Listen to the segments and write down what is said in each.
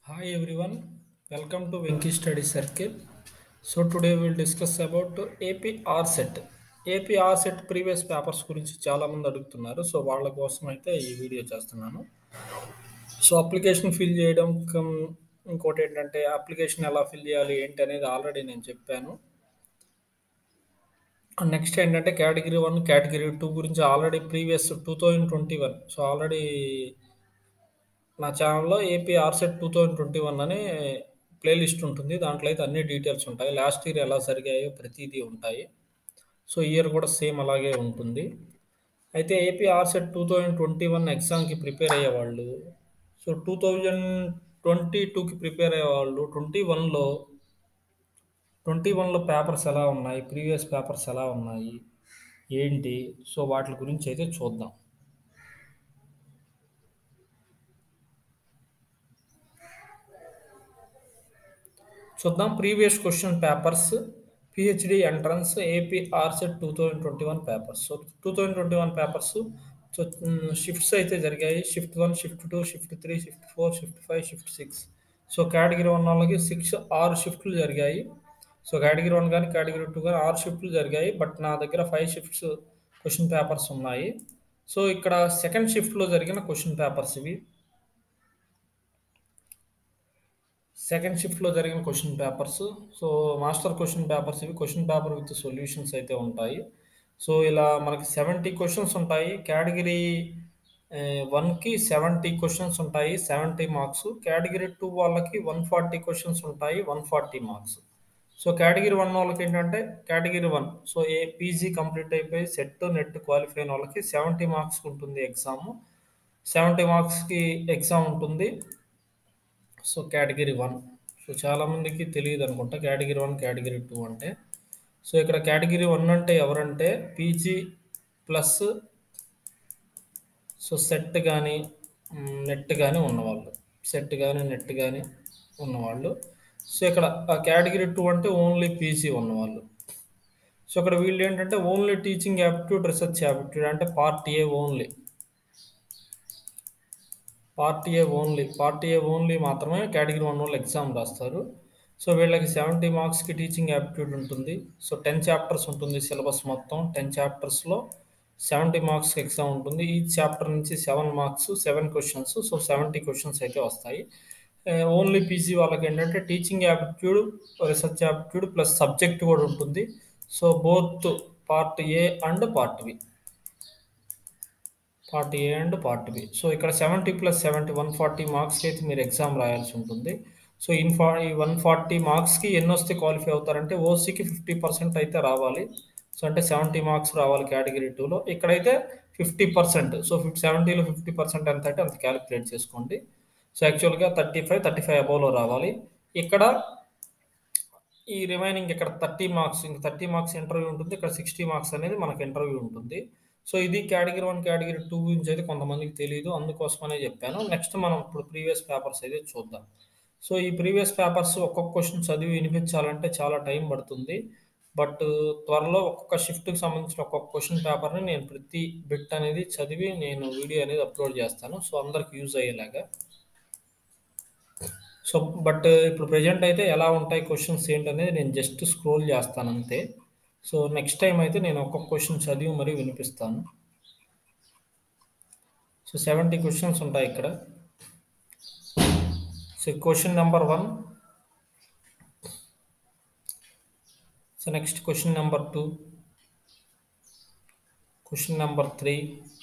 Hi everyone, welcome to Venki Study Circle. So today we'll discuss about AP RSET. AP RSET previous papers గురించి చాలా మంది అడుగుతున్నారు so వాళ్ళ కోసం అయితే ఈ వీడియో చేస్తున్నాను సో అప్లికేషన్ ఫిల్ చేయడం కమ్ ఇంకోటి ఏంటంటే అప్లికేషన్ ఎలా ఫిల్ చేయాలి ఏంటి అనేది ఆల్రెడీ నేను చెప్పాను నెక్స్ట్ ఏంటంటే కేటగిరీ వన్ కేటగిరీ టూ గురించి already previous two thousand twenty one so already నా ఛానల్లో AP RCET two thousand twenty one అనే ప్లేలిస్ట్ ఉంటుంది దాంట్లో అయితే అన్ని డీటెయిల్స్ ఉంటాయి లాస్ట్ ఇయర్ ఎలా జరిగాయో ప్రతిదీ ఉంటాయి సో ఇయర్ కూడా సేమ్ అలాగే ఉంటుంది అయితే AP RCET two thousand twenty one ఎగ్జామ్కి ప్రిపేర్ అయ్యేవాళ్ళు సో టూ థౌజండ్ ట్వంటీ టూకి ప్రిపేర్ అయ్యేవాళ్ళు ట్వంటీ వన్లో ట్వంటీ వన్లో పేపర్స్ ఎలా ఉన్నాయి ప్రీవియస్ పేపర్స్ ఎలా ఉన్నాయి ఏంటి సో వాటి గురించి అయితే చూద్దాం చూద్దాం previous question papers PhD entrance AP RCET two thousand twenty one papers so two thousand twenty one papers so shifts అయితే జరిగాయి shift one shift two shift three shift four shift five shift six so category one వాళ్ళకి six ఆరు షిఫ్ట్లు జరిగాయి so category one కానీ category two కానీ ఆరు షిఫ్ట్లు జరిగాయి బట్ నా దగ్గర ఫైవ్ షిఫ్ట్స్ క్వశ్చన్ పేపర్స్ ఉన్నాయి సో ఇక్కడ సెకండ్ షిఫ్ట్లో జరిగిన క్వశ్చన్ పేపర్స్ ఇవి సెకండ్ షిఫ్ట్లో జరిగిన question papers so master question papers ఇవి క్వశ్చన్ పేపర్ విత్ సొల్యూషన్స్ అయితే ఉంటాయి సో ఇలా మనకి సెవెంటీ క్వశ్చన్స్ ఉంటాయి కేటగిరీ వన్కి సెవెంటీ క్వశ్చన్స్ ఉంటాయి సెవెంటీ మార్క్స్ కేటగిరీ టూ వాళ్ళకి వన్ ఫార్టీ క్వశ్చన్స్ ఉంటాయి one forty marks so category one వాళ్ళకి ఏంటంటే కేటగిరీ వన్ సో ఏ పీజీ కంప్లీట్ అయిపోయి సెట్ నెట్ క్వాలిఫై అయిన వాళ్ళకి సెవెంటీ మార్క్స్ ఉంటుంది ఎగ్జామ్ సెవెంటీ మార్క్స్కి ఎగ్జామ్ ఉంటుంది సో కేటగిరీ వన్ సో చాలామందికి తెలియదు అనుకుంటా కేటగిరీ వన్ కేటగిరీ టూ అంటే సో ఇక్కడ కేటగిరీ వన్ అంటే ఎవరంటే పీజీ ప్లస్ సో సెట్ కానీ నెట్ కానీ ఉన్నవాళ్ళు సెట్ కానీ నెట్ కానీ ఉన్నవాళ్ళు సో ఇక్కడ కేటగిరీ టూ అంటే ఓన్లీ పీజీ ఉన్నవాళ్ళు సో ఇక్కడ వీళ్ళు ఏంటంటే only teaching aptitude research aptitude అంటే part A only part A only part A only మాత్రమే కేటగిరీ వన్ వాళ్ళు ఎగ్జామ్ రాస్తారు సో వీళ్ళకి సెవెంటీ మార్క్స్కి టీచింగ్ యాప్టిట్యూడ్ ఉంటుంది సో టెన్ చాప్టర్స్ ఉంటుంది సిలబస్ మొత్తం టెన్ చాప్టర్స్లో సెవెంటీ మార్క్స్ ఎగ్జామ్ ఉంటుంది ఈ చాప్టర్ నుంచి seven marks seven questions so seventy questions అయితే వస్తాయి ఓన్లీ పీజీ వాళ్ళకి ఏంటంటే teaching aptitude research aptitude plus subject కూడా ఉంటుంది so both part A and part B part A and part B so ఇక్కడ seventy plus seventy one forty మార్క్స్కి అయితే మీరు ఎగ్జామ్ రాయాల్సి ఉంటుంది సో ఇన్ ఫా ఈ వన్ ఫార్టీ మార్క్స్కి ఎన్ని వస్తే క్వాలిఫై అవుతారంటే ఓసీకి ఫిఫ్టీ పర్సెంట్ అయితే రావాలి సో అంటే సెవెంటీ మార్క్స్ రావాలి కేటగిరీ టూలో ఇక్కడైతే ఫిఫ్టీ పర్సెంట్ సో ఫిఫ్టీ సెవెంటీలో ఫిఫ్టీ పర్సెంట్ ఎంత అంటే అంత క్యాలిక్యులేట్ చేసుకోండి సో యాక్చువల్గా థర్టీ ఫైవ్ థర్టీ ఫైవ్ అబౌవ్లో రావాలి ఇక్కడ ఈ రిమైనింగ్ ఇక్కడ థర్టీ మార్క్స్ ఇంకా థర్టీ మార్క్స్ ఇంటర్వ్యూ ఉంటుంది ఇక్కడ సిక్స్టీ మార్క్స్ అనేది మనకు ఇంటర్వ్యూ ఉంటుంది సో ఇది కేటగిరీ వన్ కేటగిరీ టూ గురించి అయితే కొంతమందికి తెలియదు అందుకోసమనే చెప్పాను నెక్స్ట్ మనం ఇప్పుడు ప్రీవియస్ పేపర్స్ అయితే చూద్దాం సో ఈ ప్రీవియస్ పేపర్స్ ఒక్కొక్క క్వశ్చన్ చదివి వినిపించాలంటే చాలా టైం పడుతుంది బట్ త్వరలో ఒక్కొక్క షిఫ్ట్కి సంబంధించిన ఒక్కొక్క క్వశ్చన్ పేపర్ని నేను ప్రతి బిట్ అనేది చదివి నేను వీడియో అనేది అప్లోడ్ చేస్తాను సో అందరికి యూజ్ అయ్యేలాగా సో బట్ ఇప్పుడు ప్రజెంట్ అయితే ఎలా ఉంటాయి క్వశ్చన్స్ ఏంటనేది నేను జస్ట్ స్క్రోల్ చేస్తాను అంతే సో నెక్స్ట్ టైం అయితే నేను ఒక్కొక్క క్వశ్చన్ చదివి మరీ వినిపిస్తాను సో సెవెంటీ క్వశ్చన్స్ ఉంటాయి ఇక్కడ so question number one so next question number two question number three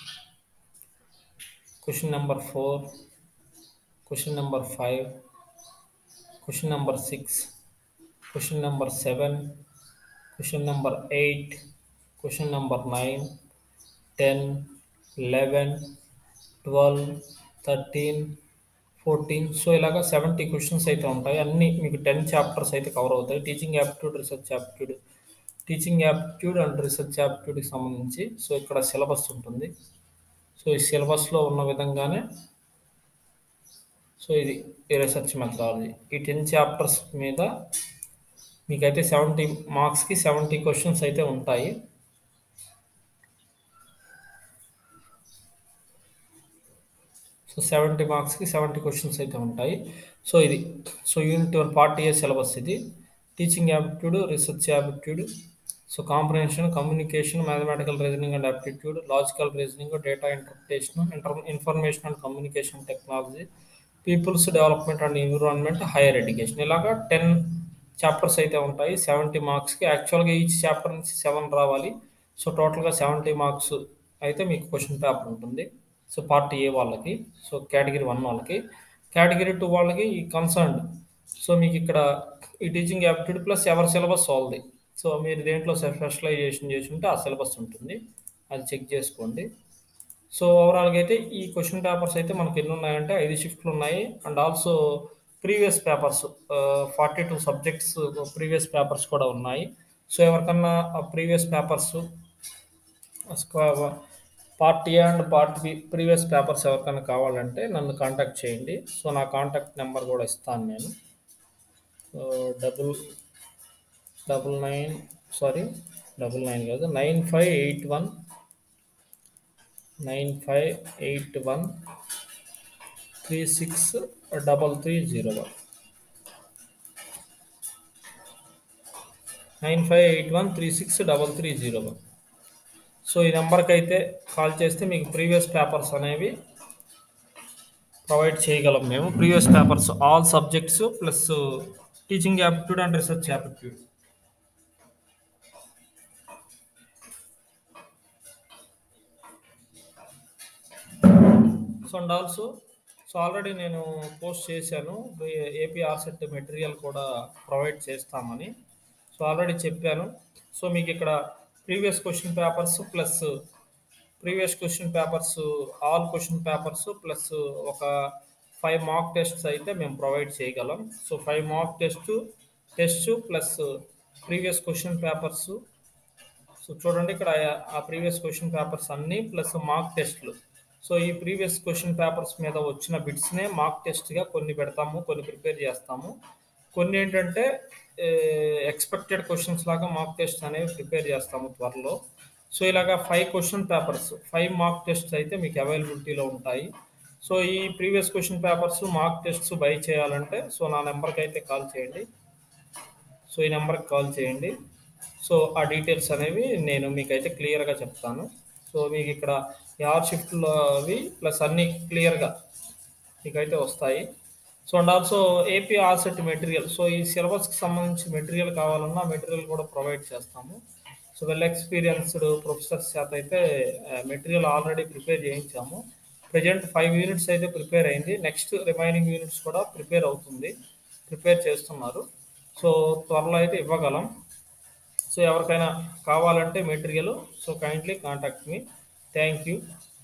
question number four question number five question number six question number seven question number eight question number nine ten eleven twelve thirteen fourteen so ఇలాగ seventy questions అయితే ఉంటాయి అన్నీ మీకు ten chapters అయితే cover అవుతాయి teaching aptitude research aptitude teaching aptitude and research యాప్టిట్యూడ్కి సంబంధించి so ఇక్కడ సిలబస్ ఉంటుంది సో ఈ సిలబస్లో ఉన్న విధంగానే సో ఇది రీసెర్చ్ మెథడాలజీ ఈ టెన్ చాప్టర్స్ మీద మీకైతే సెవెంటీ మార్క్స్కి సెవెంటీ క్వశ్చన్స్ అయితే ఉంటాయి సో సెవెంటీ మార్క్స్కి సెవెంటీ క్వశ్చన్స్ అయితే ఉంటాయి సో ఇది so unit one part A syllabus ఇది teaching aptitude research aptitude so comprehension communication mathematical reasoning and aptitude logical reasoning data interpretation inter information and communication technology people's development and environment higher education ఇలాగా ten chapters అయితే ఉంటాయి seventy మార్క్స్కి యాక్చువల్గా each chapter నుంచి seven రావాలి so టోటల్గా seventy marks అయితే మీకు క్వశ్చన్ పేపర్ ఉంటుంది సో పార్ట్ ఏ వాళ్ళకి సో కేటగిరీ వన్ వాళ్ళకి కేటగిరీ టూ వాళ్ళకి ఈ కన్సర్న్డ్ సో మీకు ఇక్కడ ఈ టీచింగ్ యాప్టిట్యూడ్ ప్లస్ ఎవరి సిలబస్ వాళ్ళది సో మీరు దేంట్లో స్పెషలైజేషన్ చేసి ఉంటే ఆ సిలబస్ ఉంటుంది అది చెక్ చేసుకోండి సో ఓవరాల్గా అయితే ఈ క్వశ్చన్ పేపర్స్ అయితే మనకి ఎన్ని ఉన్నాయంటే ఐదు షిఫ్ట్లు ఉన్నాయి and also previous papers forty two subjects previous papers కూడా ఉన్నాయి సో ఎవరికన్నా previous papers part A and part B previous papers ఎవరికైనా కావాలంటే నన్ను కాంటాక్ట్ చేయండి సో నా కాంటాక్ట్ నెంబర్ కూడా ఇస్తాను నేను double double nine sorry double nine కాదు nine five eight one nine five eight one three six double three zero one nine five eight one three six double three zero one so ఈ నెంబర్కి అయితే call చేస్తే మీకు previous papers అనేవి provide చేయగలం మేము previous papers all subjects plus teaching aptitude and research aptitude so and also so already నేను post చేశాను ఏపీ ఆర్సెట్ మెటీరియల్ కూడా ప్రొవైడ్ చేస్తామని సో ఆల్రెడీ చెప్పాను సో మీకు ఇక్కడ previous question papers plus previous question papers all question papers plus ఒక five mark tests అయితే మేము ప్రొవైడ్ చేయగలం so five mark test test plus previous question papers so చూడండి ఇక్కడ ఆ ప్రీవియస్ క్వశ్చన్ పేపర్స్ అన్నీ ప్లస్ మార్క్ టెస్ట్లు సో ఈ ప్రీవియస్ క్వశ్చన్ పేపర్స్ మీద వచ్చిన బిట్స్నే మార్క్ టెస్ట్గా కొన్ని పెడతాము కొన్ని ప్రిపేర్ చేస్తాము కొన్ని ఏంటంటే ఎక్స్పెక్టెడ్ క్వశ్చన్స్ లాగా మార్క్ టెస్ట్ అనేవి ప్రిపేర్ చేస్తాము త్వరలో సో ఇలాగా five question papers five mark tests అయితే మీకు అవైలబిలిటీలో ఉంటాయి సో ఈ previous question papers mark tests buy చేయాలంటే సో నా నెంబర్కి అయితే కాల్ చేయండి సో ఈ నెంబర్కి కాల్ చేయండి సో ఆ డీటెయిల్స్ అనేవి నేను మీకైతే క్లియర్గా చెప్తాను సో మీకు ఇక్కడ ఈ ఆర్ షిఫ్ట్లో అవి ప్లస్ అన్నీ క్లియర్గా మీకైతే వస్తాయి so and also AP RCET material so ఈ సిలబస్కి సంబంధించి మెటీరియల్ కావాలన్నా మెటీరియల్ కూడా ప్రొవైడ్ చేస్తాము సో వెల్ ఎక్స్పీరియన్స్డ్ ప్రొఫెసర్స్ చేత అయితే మెటీరియల్ ఆల్రెడీ ప్రిపేర్ చేయించాము ప్రజెంట్ ఫైవ్ యూనిట్స్ అయితే ప్రిపేర్ అయింది నెక్స్ట్ రిమైనింగ్ యూనిట్స్ కూడా ప్రిపేర్ అవుతుంది ప్రిపేర్ చేస్తున్నారు సో త్వరలో అయితే ఇవ్వగలం సో ఎవరికైనా కావాలంటే material so kindly contact me thank you